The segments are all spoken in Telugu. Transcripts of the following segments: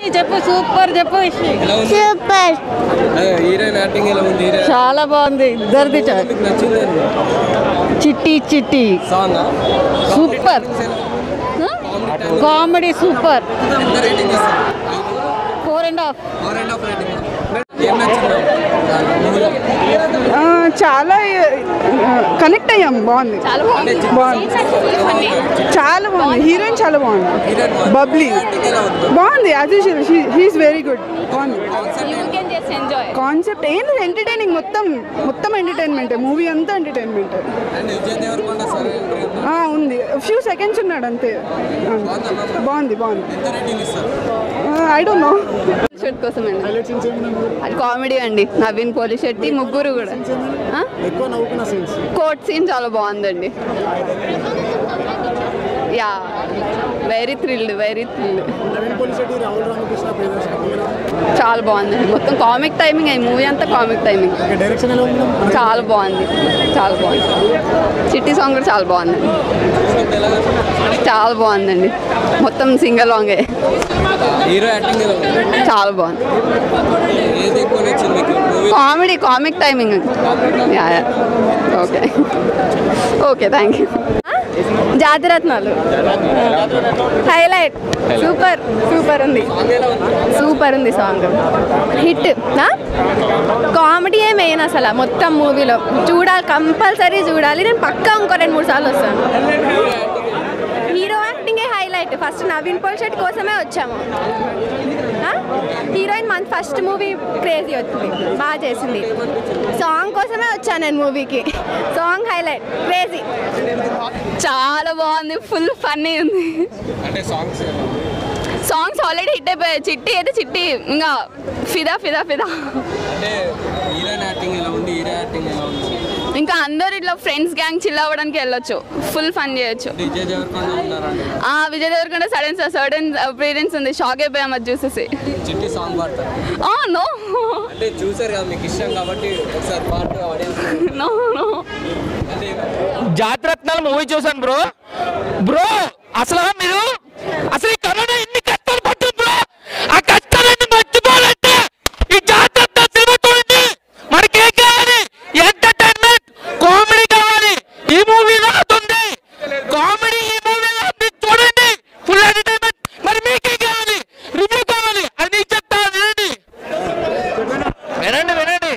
చెప్పు సూపర్ చెప్పు ఎలా ఉంది సూపర్ హీరోయిన్ యాక్టింగ్ ఎలా ఉంది హీరోయిన్ చాలా బాగుంది ఇద్దరిది చా- మీకు నచ్చింది Chitti Chitti song super comedy super ఎంత రేటింగ్ ఇస్తారు four and half four and half rating ఏం నచ్చింది మూవీలో ఆ, చాలా కనెక్ట్ అయ్యాం బాగుంది బాగుంది చాలా బాగుంది హీరోయిన్ చాలా బాగుంది బబ్లీ బాగుంది as usual he's very good బాగుంది కాన్సెప్ట్ ఏంటి ఎంటర్టైనింగ్ మొత్తం మొత్తం ఎంటర్టైన్మెంట్ మూవీ అంతా entertainment and Vijay Deverakonda sir ఉంది ఫ్యూ సెకండ్స్ ఉన్నాడు అంతే ఆ, బాగుంది బాగుంది ఎంత రేటింగ్ ఇస్తారు ఐ డోంట్ నో షర్ట్ కోసం అండి అది కామెడీ అండి నవీన్ పోలి శెట్టి ముగ్గురు కూడా ఆ? కోట్ సీన్ చాలా బాగుందండి yeah very thrilled very thrilled చాలా బాగుందండి మొత్తం కామిక్ టైమింగ్ అయ్యి మూవీ అంతా కామిక్ టైమింగ్ చాలా బాగుంది చాలా బాగుంది చిట్టి సాంగ్ కూడా చాలా బాగుందండి చాలా బాగుందండి మొత్తం సింగల్ లాంగే హీరో యాక్టింగ్ ఎలా ఉంది చాలా బాగుంది ఏది ఎక్కువ నచ్చింది మీకు movie comedy comic timing yeah yeah okay okay thank you Jathiratnalu highlight super super ఉంది సూపర్ ఉంది సాంగ్ హిట్ కామెడీయే మెయిన్ అసలు మొత్తం మూవీలో చూడాలి కంపల్సరీ చూడాలి నేను పక్కా ఇంకో రెండు మూడు సార్లు వస్తాను హీరో యాక్టింగే హైలైట్ ఫస్ట్ నవీన్ పోల్షెట్ కోసమే వచ్చాము ఆ? హీరోయిన్ మన ఫస్ట్ మూవీ క్రేజీ వచ్చింది బాగా చేసింది సాంగ్ కోసమే వచ్చాను నేను మూవీకి సాంగ్ హైలైట్ క్రేజీ చాలా బాగుంది ఫుల్ ఫన్నీ ఉంది అంటే సాంగ్స్ సాంగ్స్ ఆల్రెడీ హిట్ అయిపోయాయి చిట్టి అయితే చిట్టి ఇంకా ఫిదా ఫిదా ఫిదా అంటే హీరోయిన్ యాక్టింగ్ ఎలా ఉంది హీరో యాక్టింగ్ ఎలా ఉంది ఇంకా అందరు ఇట్లా ఫ్రెండ్స్ గ్యాంగ్ చిల్ అవ్వడానికి వెళ్ళొచ్చు ఫుల్ ఫన్ చేయొచ్చు అంటే విజయ్ దేవరకొండ ఉన్నారండి ఆ Vijay Deverakonda sudden sudden parents ఉంది షాక్ అయిపోయాం అది చూసేసి చిట్టి సాంగ్ పాడతారు ఆ నో అంటే చూసారు కదా మీకు ఇష్టం కాబట్టి ఒకసారి పాట ఆడియన్స్ నో నో అంటే జాతిరత్నాలు మూవీ చూసాను బ్రో బ్రో అసలు మీరు అసలు ఈ కరోనా ఎన్ని కష్టాలు పట్టింది బ్రో ఆ కష్టాలన్నీ మర్చిపోవాలంటే ఈ జాతిరత్న సినిమా చూడండి మనకి ఏం కావాలి ఎంటర్టైన్మెంట్ కామెడీ కావాలి ఈ మూవీలో అవుతుంది కామెడీ ఈ మూవీలో ఉంది చూడండి ఫుల్ ఎంటర్టైన్మెంట్ మరి మీకేం కావాలి రివ్యూ కావాలి అది నీకు చెప్తా వినండి వినండి వినండి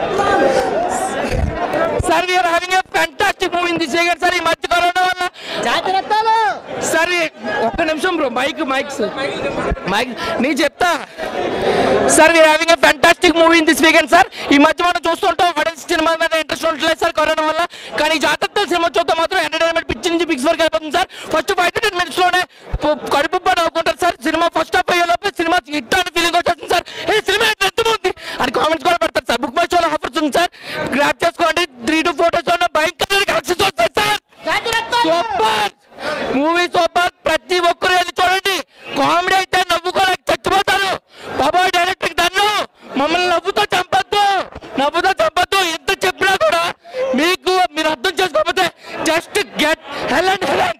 sir we're having a fantastic movie in this year sir ఈ మధ్య కరోనా వల్ల జాగ్రత్తలు సార్ ఒక్క నిమిషం బ్రో మైక్ మైక్స్ మైక్ నీ చెప్తా sir we're having a fantastic movie in this weekend sir ఈ మధ్య మనం చూస్తుంటాం ఆడియన్స్ సినిమా మీద ఇంట్రెస్ట్ ఉండట్లేదు సార్ కరోనా వల్ల కానీ ఈ జాగ్రత్తలు సినిమా చూస్తే మాత్రం ఎంటర్టైన్మెంట్ పిచ్చి నుంచి పిక్స్ వరకు అయిపోతుంది sir first five to ten minutes లోనే పు- కడుపు పని అవుకుంటారు సార్ సినిమా ఫస్ట్ హాఫ్ అయ్యేలోపు సినిమా హిట్ అని ఫీలింగ్ వచ్చేస్తుంది సార్ ఏ సినిమా ఎంత ఉంది అని కామెంట్స్ కూడా పెడతారు సార్ బుక్ మై షోలో ఆఫర్స్ ఉంది సార్ గ్రాప్ చేసుకోండి త్రీ టు ఫోర్ డేస్ లో భయంకర కలెక్షన్స్ వస్తాయి సార్ సూపర్ మూవీ సూపర్ ప్రతి ఒక్కరు వెళ్ళి చూడండి కామెడీ అయితే నవ్వుకోలేక చచ్చిపోతారు బాబాయ్ డైరెక్టర్ దన్ను మమ్మల్ని నవ్వుతో చంపద్దు నవ్వుతో చంపద్దు ఎంత చెప్పినా కూడా మీకు మీరు అర్థం చేసుకోకపోతే జస్ట్ గెట్ హెలెన్ హెలెన్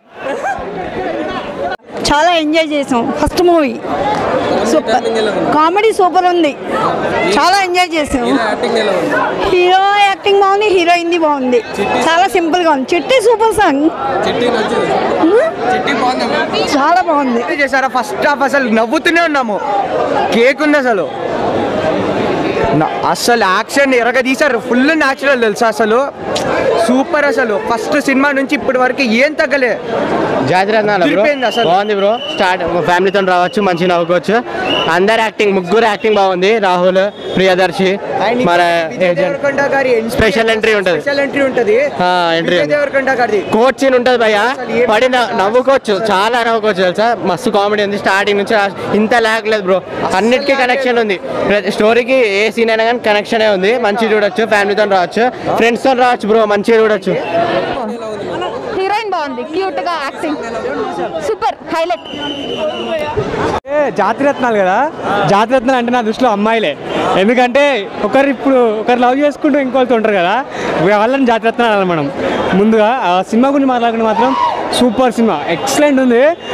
చాలా ఎంజాయ్ చేసాం ఫస్ట్ మూవీ సూపర్ యాక్టింగ్ ఎలా ఉంది కామెడీ సూపర్ ఉంది చాలా ఎంజాయ్ చేసాం హీరో యాక్టింగ్ ఎలా ఉంది హీరో యాక్టింగ్ బాగుంది హీరోయిన్ బాగుంది చాలా సింపుల్ గా ఉంది చిట్టి సూపర్ సాంగ్ చిట్టి నచ్చింది చిట్టి బాగుందమ్మా చాలా బాగుంది చేశారా ఫస్ట్ హాఫ్ అసలు నవ్వుతూనే ఉన్నాము కేక్ ఉంది అసలు నా- అసలు యాక్షన్ ఎరగ తీసారు ఫుల్ న్యాచురల్ తెలుసా అసలు సూపర్ అసలు ఫస్ట్ సినిమా నుంచి ఇప్పటి వరకు ఏం తగ్గలే జాతిరత్నాలు బ్రో తిరిపోయింది అసలు. బాగుంది బ్రో స్టార్ట్ ఫ్యామిలీతో రావచ్చు మంచిగా నవ్వుకోవచ్చు అందరు యాక్టింగ్ ముగ్గురు యాక్టింగ్ బాగుంది రాహుల్ ప్రియదర్శి మన విజయ్ దేవరకొండ గారి స్పెషల్ ఎంట్రీ ఉంటది స్పెషల్ ఎంట్రీ ఉంటది ఆ, ఎంట్రీ విజయ్ ఉంది. దేవరకొండ గారిది కోచ్ సీన్ ఉంటది భయ్య పడి నవ్వు- నవ్వుకోవచ్చు చాలా నవ్వుకోవచ్చు తెలుసా మస్తు కామెడీ ఉంది స్టార్టింగ్ నుంచి last- ఇంత ల్యాక్ లేదు బ్రో అన్నిటికీ కనెక్షన్ ఉంది స్టోరీకి ఏ సీన్ అయినా కానీ కనెక్షన్ ఉంది మంచిగా చూడొచ్చు ఫ్యామిలీతో రావచ్చు ఫ్రెండ్స్ తో రావచ్చు బ్రో మంచిగా చూడొచ్చు హీరోయిన్ బాగుంది క్యూట్ గా యాక్టింగ్ సూపర్ హైలైట్ జాతిరత్నాలు కదా జాతిరత్నాలు అంటే నా దృష్టిలో అమ్మాయిలే ఎందుకంటే ఒకరు ఇప్పుడు ఒకరు లవ్ చేసుకుంటూ ఇంకోళ్ళతో ఉంటారు కదా వాళ్ళని జాతిరత్నాలు అనాలి మనం ముందుగా ఆ సినిమా గురించి మాట్లాడుకుంటే మాత్రం సూపర్ సినిమా ఎక్సలెంట్ ఉంది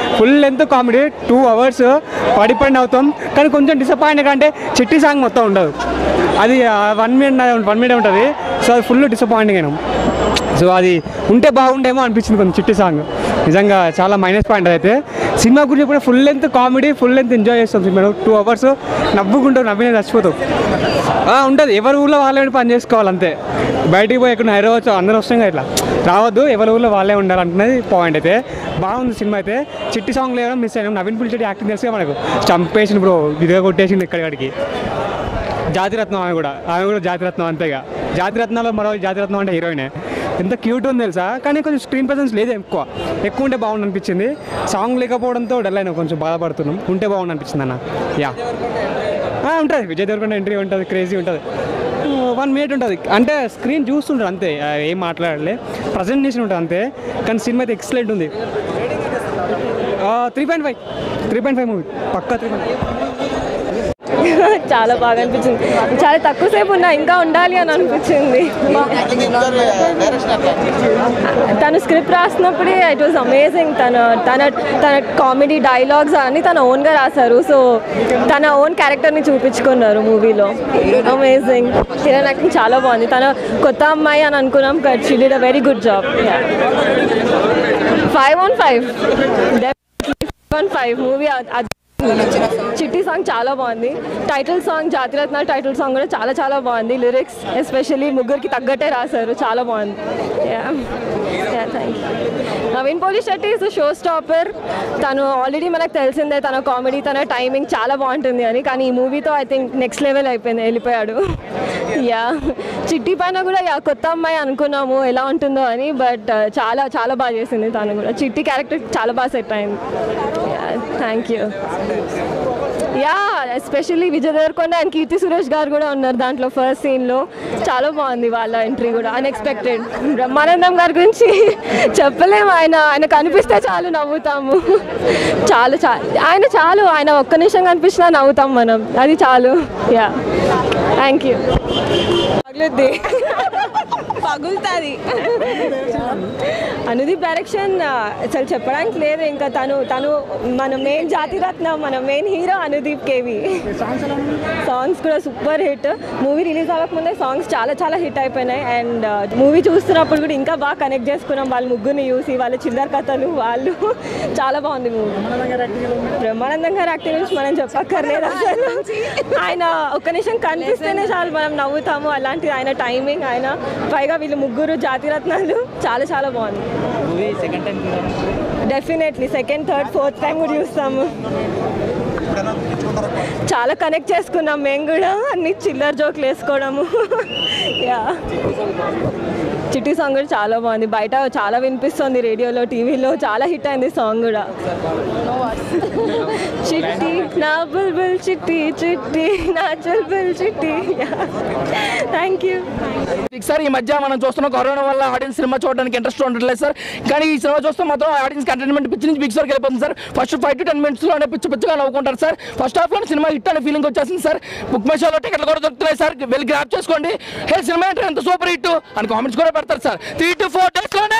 full length comedy two hours పడిపడిన అవుతాం కానీ కొంచెం డిసప్పాయింట్ అంటే చిట్టి సాంగ్ మొత్తం ఉండదు అది వన్ మినిట్ వన్ మినిట్ ఉంటుంది సో అది ఫుల్ డిసప్పాయింటింగ్ అయినాం సో అది ఉంటే బాగుండేమో అనిపించింది కొంచెం చిట్టి సాంగ్ నిజంగా చాలా మైనస్ పాయింట్ అయితే సినిమా గురించి కూడా full length comedy full length enjoy చేస్తాం సినిమా టూ అవర్స్ నవ్వుకుంటాం నవ్విన చచ్చిపోతాం ఉంటుంది ఎవరి ఊళ్ళో వాళ్ళే పని చేసుకోవాలి అంతే బయటికి పోయి ఎక్కడ హైదరాబాద్ అందరూ వస్తాం కదా ఇట్లా రావద్దు ఎవరి ఊళ్ళో వాళ్ళే ఉండాలనుకున్నది పాయింట్ అయితే బాగుంది సినిమా అయితే చిట్టి సాంగ్ లేవడం మిస్ అయినాం నవీన్ పులిచెట్టి యాక్టింగ్ తెలుసుగా మనకు చంపేసింది బ్రో విధిగా కొట్టేసింది ఇక్కడికి జాతిరత్నం ఆమె కూడా ఆమె కూడా జాతిరత్నం అంతేగా జాతిరత్నాలో మరో జాతిరత్నం అంటే హీరోయినే ఎంత క్యూట్ ఉంది తెలుసా కానీ కొంచెం స్క్రీన్ ప్రెసెన్స్ లేదు ఎక్కువ ఎక్కువ ఉంటే బాగుంది అనిపించింది సాంగ్ లేకపోవడంతో డల్ అయినా కొంచెం బాధపడుతున్నాం ఉంటే బాగుంది అనిపించింది అన్న యా ఉంటుంది విజయ్ దేవరకొండ ఎంట్రీ ఉంటుంది క్రేజీ ఉంటుంది వన్ మినిట్ ఉంటుంది అంటే స్క్రీన్ చూస్తుంటారు అంతే ఆ, ఏం మాట్లాడలే ప్రజెంటేషన్ ఉంటుంది అంతే కానీ సినిమా అయితే ఎక్సలెంట్ ఉంది three point five three point five movie పక్కా త్రీ పాయింట్ చాలా బాగా అనిపించింది చాలా తక్కువ సేపు ఉన్నా ఇంకా ఉండాలి అని అనిపించింది తను స్క్రిప్ట్ రాసినప్పుడే ఇట్ వాజ్ అమేజింగ్ తన తన తన కామెడీ డైలాగ్స్ అన్ని తన ఓన్గా రాశారు సో తన ఓన్ క్యారెక్టర్ని చూపించుకున్నారు మూవీలో అమేజింగ్ హీరోయిన్ యాక్టింగ్ చాలా బాగుంది తన కొత్త అమ్మాయి అని అనుకున్నాం but she did a very good job five on five one five movie Chitti song చాలా బాగుంది title song Jathiratna title song కూడా చాలా చాలా బాగుంది లిరిక్స్ ఎస్పెషల్లీ ముగ్గురికి తగ్గట్టే రాశారు చాలా బాగుంది thank Naveen Polishetty is show stopper తను ఆల్రెడీ మనకు తెలిసిందే తన కామెడీ తన టైమింగ్ చాలా బాగుంటుంది అని కానీ ఈ మూవీతో ఐ థింక్ నెక్స్ట్ లెవెల్ అయిపోయింది వెళ్ళిపోయాడు యా చిట్టి పైన కూడా యా కొత్త అమ్మాయి అనుకున్నాము ఎలా ఉంటుందో అని బట్ చాలా చాలా బాగా చేసింది తను కూడా చిట్టి క్యారెక్టర్ చాలా బాగా సెట్ అయింది thank you yeah especially Vijay Deverakonda and Keerthy Suresh గారు కూడా ఉన్నారు దాంట్లో ఫస్ట్ సీన్లో చాలా బాగుంది వాళ్ళ ఎంట్రీ కూడా అన్ఎక్స్పెక్టెడ్ బ్రహ్మానందం గారి గురించి చెప్పలేము ఆయన ఆయన కనిపిస్తే చాలు నవ్వుతాము చాలు చా ఆయన చాలు ఆయన ఒక్క నిమిషం కనిపించినా నవ్వుతాం మనం అది చాలు యా థ్యాంక్ యూ పగులుద్ది పగులుతుంది అనుదీప్ డైరెక్షన్ అసలు చెప్పడానికి లేదు ఇంకా తను తను మన మెయిన్ జాతిరత్న మన main hero Anudeep K V songs కూడా సూపర్ హిట్ మూవీ రిలీజ్ అవ్వకముందే సాంగ్స్ చాలా చాలా హిట్ అయిపోయినాయి అండ్ మూవీ చూస్తున్నప్పుడు కూడా ఇంకా బాగా కనెక్ట్ చేసుకున్నాం వాళ్ళ ముగ్గురిని చూసి వాళ్ళ చిల్లర కథలు వాళ్ళు చాలా బాగుంది మూవీ బ్రహ్మానందం గారి యాక్టింగ్ నుంచి మనం చెప్పక్కర్లేదు అసలు ఆయన ఒక్క నిమిషం కనిపిస్తేనే చాలు మనం నవ్వుతాము అలాంటి ఆయన టైమింగ్ ఆయన పైగా వీళ్ళు ముగ్గురు జాతిరత్నాలు చాలా చాలా బాగుంది definitely second third fourth time కూడా చూస్తాము చాలా కనెక్ట్ చేసుకున్నాం మేము కూడా అన్ని చిల్లర జోకులు వేసుకోవడము యా చిట్టి సాంగ్ కూడా చాలా బాగుంది బయట చాలా వినిపిస్తుంది రేడియోలో టీవీలో చాలా హిట్ అయింది సాంగ్ కూడా చిట్టి నా బుల్బుల్ చిట్టి చిట్టి నా బుల్బుల్ చిట్టి థ్యాంక్ యూ సార్ ఈ మధ్య మనం చూస్తున్న కరోనా వల్ల ఆడియన్స్ సినిమా చూడడానికి ఇంట్రెస్ట్ ఉండట్లేదు సార్ కానీ ఈ సినిమా చూస్తే మాత్రం ఆడియన్స్ కంటెంట్మెంట్ పిచ్చి నుంచి బిగ్ సార్కి వెళ్ళిపోతుంది sir first five to ten మినిట్స్లోనే పిచ్చి పిచ్చిగా నవ్వుకుంటారు సార్ ఫస్ట్ హాఫ్లో సినిమా హిట్ అనే ఫీలింగ్ వచ్చేసింది సార్ బుక్ మై షోలో టికెట్లు కూడా దొరుకుతున్నాయి సార్ వెళ్ళి గ్రాప్ చేసుకోండి హే సినిమా ఏంటంటే ఎంత సూపర్ హిట్ అని కామెంట్స్ కూడా పెడతారు సార్ త్రీ టు ఫోర్ డేస్లోనే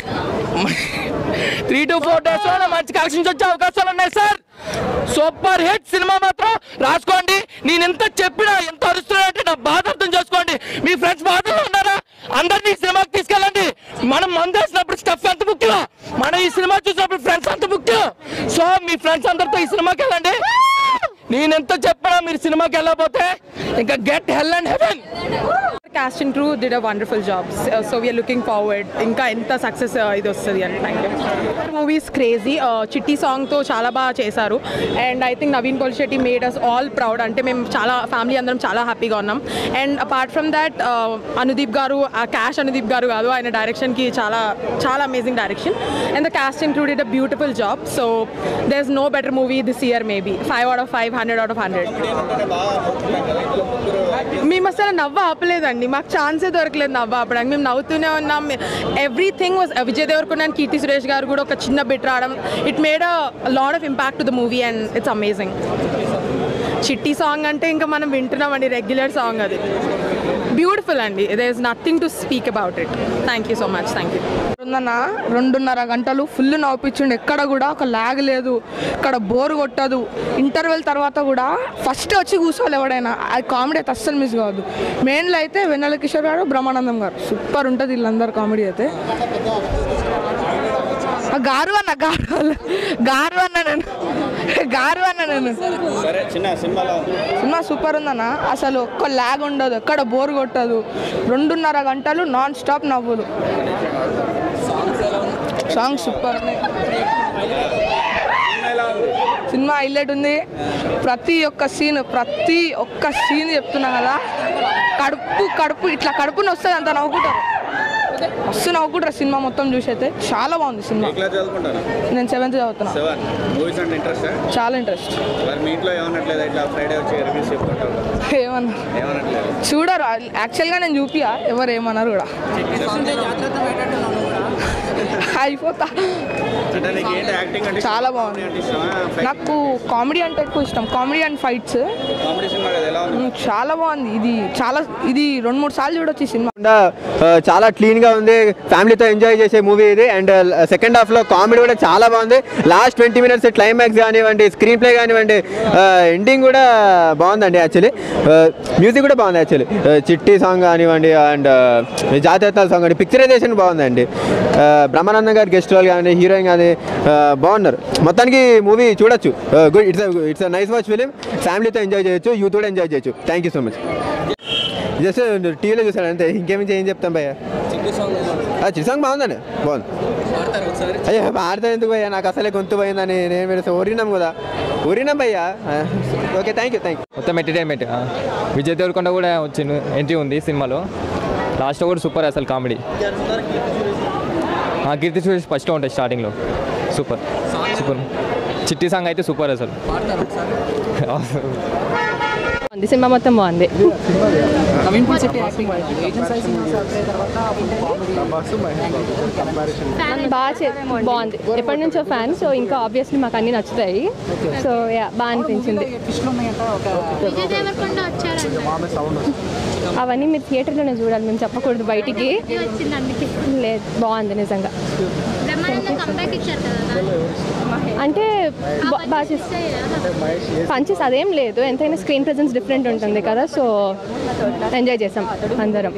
త్రీ టు ఫోర్ డేస్లోనే మంచి కలెక్షన్స్ వచ్చే అవకాశాలు ఉన్నాయి సార్ సూపర్ హిట్ సినిమా మాత్రం రాసుకోండి నేను ఎంత చెప్పినా ఎంత అరుస్తున్నానంటే నా బాధ అర్థం చేసుకోండి మీ ఫ్రెండ్స్ బాధలో ఉన్నారా అందరినీ ఈ సినిమాకి తీసుకెళ్ళండి మనం మందేసినప్పుడు స్టఫ్ ఎంత ముఖ్యం మనం ఈ సినిమా చూసినప్పుడు ఫ్రెండ్స్ అంత ముఖ్యం సో మీ ఫ్రెండ్స్ అందరితో ఈ సినిమాకి వెళ్ళండి నేను ఎంత చెప్పినా మీరు సినిమాకి వెళ్ళకపోతే ఇంకా get hell and heaven cast and crew did a wonderful job. So, so we are looking forward. ఇంకా ఎంత సక్సెస్ ఇది వస్తుంది అని thank you movie is crazy Chitti సాంగ్తో చాలా బాగా చేశారు and I think Naveen Polishetty made us all proud అంటే మేము చాలా ఫ్యామిలీ అందరం చాలా హ్యాపీగా ఉన్నాం and apart from that Anudeep గారు క్యాష్ అనుదీప్ గారు కాదు ఆయన డైరెక్షన్కి చాలా చాలా amazing direction and the cast included a beautiful job so there is no better movie this year maybe five out of five hundred out of hundred మేము అసలు నవ్వు ఆపలేదండి మాకు ఛాన్సే దొరకలేదు నవ్వు ఆపడానికి మేము నవ్వుతూనే ఉన్నాం everything was Vijay Deverakonda and Keerthy Suresh గారు కూడా ఒక చిన్న బిట్ రావడం it made a lot of impact to the movie and it's amazing Chitti song అంటే ఇంకా మనం వింటున్నామండి రెగ్యులర్ సాంగ్ అది బ్యూటిఫుల్ అండి there is nothing to speak about it thank you so much thank you ఉందన్న రెండున్నర గంటలు ఫుల్ నవ్వుపించిండు ఎక్కడ కూడా ఒక లాగ్ లేదు ఇక్కడ బోర్ కొట్టదు ఇంటర్వెల్ తర్వాత కూడా ఫస్ట్ వచ్చి కూర్చోవాలి ఎవడైనా అది కామెడీ అయితే అస్సలు మిస్ కావద్దు మెయిన్లో అయితే వెన్నెల కిషోర్ గారు బ్రహ్మానందం గారు సూపర్ ఉంటుంది వీళ్ళందరూ కామెడీ అయితే ఆ గారు అన్న గారు అన్న గారు అన్న నేను గారు అన్న నేను సినిమా సూపర్ ఉందన్న అసలు ఒక్క లాగ్ ఉండదు ఎక్కడ బోర్ కొట్టదు రెండున్నర గంటలు నాన్ స్టాప్ నవ్వులు సాంగ్ సూపర్ ఉన్నాయి సినిమా హైలైట్ ఉంది ప్రతి ఒక్క సీన్ ప్రతి ఒక్క సీన్ చెప్తున్నా కదా కడుపు కడుపు ఇట్లా కడుపుని వస్తుంది అంత నవ్వుకుంటారు మస్తు నవ్వుకుంటారు సినిమా మొత్తం చూసి అయితే చాలా బాగుంది సినిమా నేను సెవెంత్ చదువుతున్నా సెవెన్ మూవీస్ అంటే ఇంట్రెస్ట్ చాలా ఇంట్రెస్ట్ మరి మీ ఇంట్లో ఏమన్నట్లేదు ఇట్లా ఫ్రైడే వచ్చి రివ్యూస్ చెప్పుకుంటారు ఏమన్నా ఏమన్నట్లేదు చూడరు యాక్చువల్గా నేను చూపియా ఎవరు ఏమన్నారు కూడా అయిపోతా అంటే నీకు ఏంటి యాక్టింగ్ అంటే చాలా బాగుంది అంటే ఇష్టమా నాకు కామెడీ అంటే ఎక్కువ ఇష్టం కామెడీ అండ్ ఫైట్స్ కామెడీ సినిమా కదా ఎలా ఉంది చాలా బాగుంది ఇది చాలా ఇది రెండు మూడు సార్లు చూడొచ్చు ఈ సినిమా కాకుండా, ఆ, చాలా క్లీన్ గా ఉంది ఫ్యామిలీతో ఎంజాయ్ చేసే మూవీ ఇది అండ్ సెకండ్ హాఫ్ లో కామెడీ కూడా చాలా బాగుంది లాస్ట్ ట్వంటీ మినిట్స్ క్లైమాక్స్ కానివ్వండి స్క్రీన్ ప్లే కానివ్వండి ఎండింగ్ కూడా బాగుందండి యాక్చువల్లీ మ్యూజిక్ కూడా బాగుంది యాక్చువల్లీ చిట్టి సాంగ్ కానివ్వండి అండ్ జాతీయతాల సాంగ్ కానీ పిక్చరైజేషన్ బాగుందండి ఆ, బ్రహ్మానందం గారి గెస్ట్ రోల్ కానీ హీరోయిన్ కానీ ఆ, బాగున్నారు మొత్తానికి మూవీ చూడొచ్చు good it's it's nice watch film ఫ్యామిలీతో ఎంజాయ్ చేయొచ్చు యూత్ కూడా ఎంజాయ్ చేయొచ్చు thank you so much just టీవీలో చూసాడు అంతే ఇంకేమి ఏం చెప్తాం భయ్య చిట్టి సాంగ్ చిట్టి సాంగ్ బాగుందండి బాగుంది పాడతారు ఒకసారి అయ్యా ఆడతా ఎందుకు భయ్యా నాకు అసలే గొంతు పోయిందని నేను పెడితే ఊరినాం కదా ఊరినాం భయ్యా okay thank you thank you మొత్తం ఎంటర్టైన్మెంట్ విజయ్ దేవరకొండ కూడా వచ్చిన ఎంట్రీ ఉంది సినిమాలో లాస్ట్ కూడా సూపర్ అసలు కామెడీ కీర్తి సురేష్ ఫస్ట్లో ఉంటుంది స్టార్టింగ్లో సూపర్ సూపర్ చిట్టి సాంగ్ అయితే సూపర్ అసలు ఉంది సినిమా మొత్తం బాగుంది నవీన్ పూల్ శెట్టి యాక్టింగ్ ఏజెంట్ సైజ్ బాగా చే- బాగుంది ఎప్పటి నుంచో ఫ్యాన్ సో ఇంకా ఆబ్వియస్లీ మాకు అన్ని నచ్చుతాయి సో యా బాగా అనిపించింది ఫిష్లో ఉన్నాయంట ఒక అవన్నీ మీరు థియేటర్లోనే చూడాలి మేము చెప్పకూడదు బయటికి లేదు బాగుంది నిజంగా అంటే బా- బాగా చేస్- పంచెస్ అదేం లేదు ఎంతైనా స్క్రీన్ ప్రెజెన్స్ డిఫరెంట్ ఉంటుంది కదా సో ఎంజాయ్ చేసాం అందరం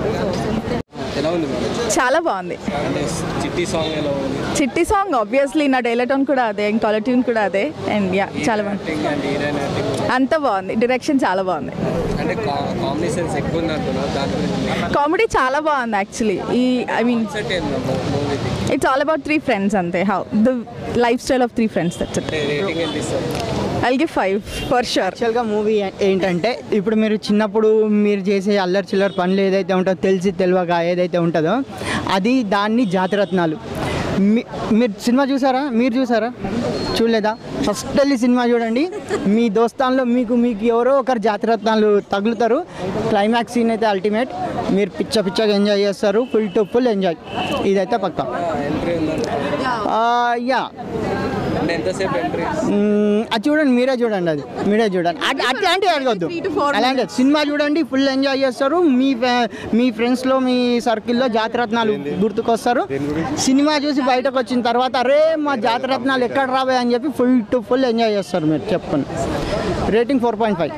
ఎలా ఉంది మేడం చాలా బాగుంది అంటే చిట్టి సాంగ్ ఎలా ఉంది చిట్టి సాంగ్ ఆబ్వియస్లీ నా డైలటోన్ కూడా అదే ఇంకా ట్యూన్ కూడా అదే అండ్ యా చాలా బాగుంది యాక్టింగ్ అండ్ హీరోయిన్ యాక్టింగ్ అంతా బాగుంది డైరెక్షన్ చాలా బాగుంది అంటే కామెడీ సెన్స్ ఎక్కువ ఉంది అంటున్నారు దాని గురించి కామెడీ చాలా బాగుంది యాక్చువల్లీ ఈ ఐ మీన్ సెట్ ఏంది మూవీది it's all about three friends అంతే how the lifestyle of three friends that's it అంటే రేటింగ్ ఎంత ఇస్తారు I'll give five for sure యాక్చువల్గా మూవీ ఏంటంటే ఇప్పుడు మీరు చిన్నప్పుడు మీరు చేసే అల్లరి చిల్లర పనులు ఏదైతే ఉంటుందో తెలిసి తెలియక ఏదైతే ఉంటుందో అది దాన్ని జాతిరత్నాలు మీ- మీరు సినిమా చూసారా మీరు చూసారా చూడలేదా ఫస్ట్ వెళ్ళి సినిమా చూడండి మీ దోస్తాన్లో మీకు మీకు ఎవరో ఒకరు జాతిరత్నాలు తగులుతారు క్లైమాక్స్ సీన్ అయితే అల్టిమేట్ మీరు పిచ్చ పిచ్చగా ఎంజాయ్ చేస్తారు ఫుల్ టు ఫుల్ ఎంజాయ్ ఇదైతే పక్కా ఎంట్రీ ఉందండి యా అంటే ఎంతసేపు ఎంట్రీ మ్మ్, అది చూడండి మీరే చూడండి అది మీరే చూడండి అట్- అట్లాంటివి అడగద్దు అలాంటి సినిమా చూడండి ఫుల్ ఎంజాయ్ చేస్తారు మీ ఫ్యా- మీ ఫ్రెండ్స్లో మీ సర్కిల్లో జాతిరత్నాలు గుర్తుకొస్తారు సినిమా చూసి బయటకు వచ్చిన తర్వాత అరే మా జాతిరత్నాలు ఎక్కడ రావే అని చెప్పి ఫుల్ టు ఫుల్ ఎంజాయ్ చేస్తారు మీరు చెప్పండి rating four point five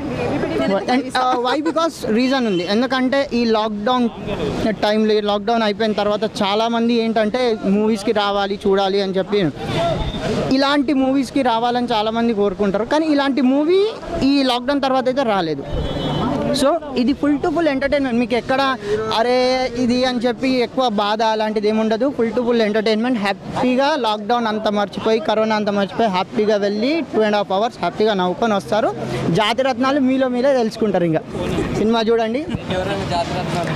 why because reason ఉంది ఎందుకంటే ఈ లాక్డౌన్ టైంలో లాక్డౌన్ అయిపోయిన తర్వాత చాలామంది ఏంటంటే మూవీస్కి రావాలి చూడాలి అని చెప్పి ఇలాంటి మూవీస్కి రావాలని చాలామంది కోరుకుంటారు కానీ ఇలాంటి మూవీ ఈ లాక్డౌన్ తర్వాత అయితే రాలేదు సో ఇది ఫుల్ టు ఫుల్ ఎంటర్టైన్మెంట్ మీకు ఎక్కడ అరే ఇది అని చెప్పి ఎక్కువ బాధ అలాంటిది ఏముండదు ఫుల్ టు ఫుల్ ఎంటర్టైన్మెంట్ హ్యాపీగా లాక్డౌన్ అంతా మర్చిపోయి కరోనా అంతా మర్చిపోయి హ్యాపీగా వెళ్ళి టూ అండ్ హాఫ్ అవర్స్ హ్యాపీగా నవ్వుకొని వస్తారు జాతిరత్నాలు మీలో మీరే తెలుసుకుంటారు ఇంకా సినిమా చూడండి ఎవరైనా జాతరత్నాలు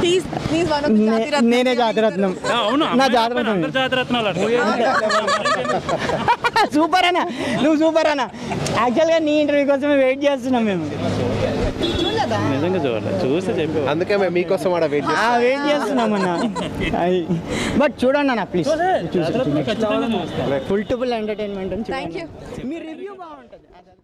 నే- నేనే జాతిరత్నం నా జాతిరత్నం సూపర్ అన్న నువ్వు సూపర్ అన్న యాక్చువల్గా నీ ఇంటర్వ్యూ కోసమే వెయిట్ చేస్తున్నాం మేము నిజంగా చూడాలి చూస్తే చెప్పు అందుకే మేము మీకోసం ఆడ వెయిట్ వెయిట్ చేస్తున్నాం అన్న బట్ చూడండి అన్న please full to full entertainment అని చూడండి మీ రివ్యూ బాగుంటుంది